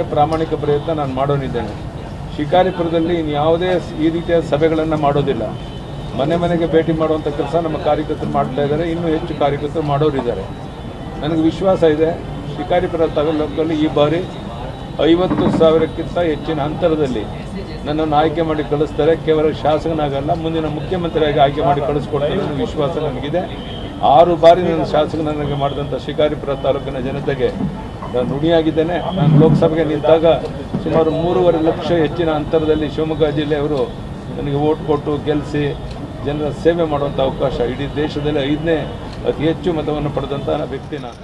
ಪ್ರಾಮಾಣಿಕ ಪ್ರಯತ್ನ ನಾನು ಮಾಡೋನಿದ್ದೇನೆ ಶಿಕಾರಿಪುರದಲ್ಲಿ ಇನ್ಯಾವುದೇ ಸ್- ಈ ರೀತಿಯ ಸಭೆಗಳನ್ನು ಮಾಡೋದಿಲ್ಲ ಮನೆ ಮನೆಗೆ ಭೇಟಿ ಮಾಡುವಂಥ ಕೆಲಸ ನಮ್ಮ ಕಾರ್ಯಕರ್ತರು ಮಾಡ್ತಾ ಇದ್ದಾರೆ ಇನ್ನೂ ಹೆಚ್ಚು ಕಾರ್ಯಕರ್ತರು ಮಾಡೋರಿದ್ದಾರೆ ನನಗೆ ವಿಶ್ವಾಸ ಇದೆ ಶಿಕಾರಿಪುರ ತಾಲೂಕಲ್ಲಿ ಈ ಬಾರಿ ಐವತ್ತು ಸಾವಿರಕ್ಕಿಂತ ಹೆಚ್ಚಿನ ಅಂತರದಲ್ಲಿ ನನ್ನನ್ನು ಆಯ್ಕೆ ಮಾಡಿ ಕಳಿಸ್ತಾರೆ ಕೇವಲ ಶಾಸಕನಾಗಲ್ಲ ಮುಂದಿನ ಮುಖ್ಯಮಂತ್ರಿಯಾಗಿ ಆಯ್ಕೆ ಮಾಡಿ ಕಳಿಸ್ಕೊಡ್ತಾರೆ ಅನ್ನೋ ವಿಶ್ವಾಸ ನನಗಿದೆ ಆರು ಬಾರಿ ನನ್ನ ಶಾಸಕ ನನಗೆ ಮಾಡಿದಂಥ ಶಿಕಾರಿಪುರ ತಾಲೂಕಿನ ಜನತೆಗೆ ನಾನು ಋಣಿಯಾಗಿದ್ದೇನೆ ನಾನು ಲೋಕಸಭೆಗೆ ನಿಂತಾಗ ಸುಮಾರು ಮೂರುವರೆ ಲಕ್ಷ ಹೆಚ್ಚಿನ ಅಂತರದಲ್ಲಿ ಶಿವಮೊಗ್ಗ ಜಿಲ್ಲೆಯವರು ನನಗೆ ಓಟ್ ಕೊಟ್ಟು ಗೆಲ್ಲಿಸಿ ಜನರ ಸೇವೆ ಮಾಡುವಂಥ ಅವಕಾಶ ಇಡೀ ದೇಶದಲ್ಲಿ ಐದನೇ ಅತಿ ಹೆಚ್ಚು ಮತವನ್ನು ಪಡೆದಂಥ ವ್ಯಕ್ತಿ ನಾನು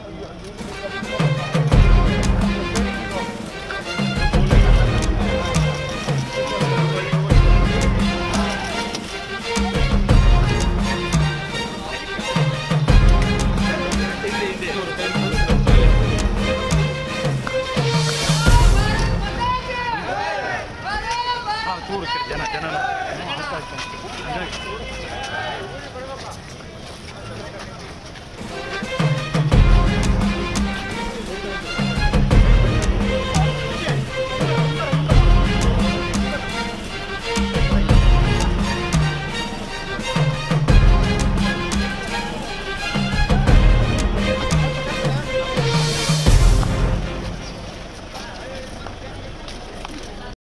ಜನ ಜನ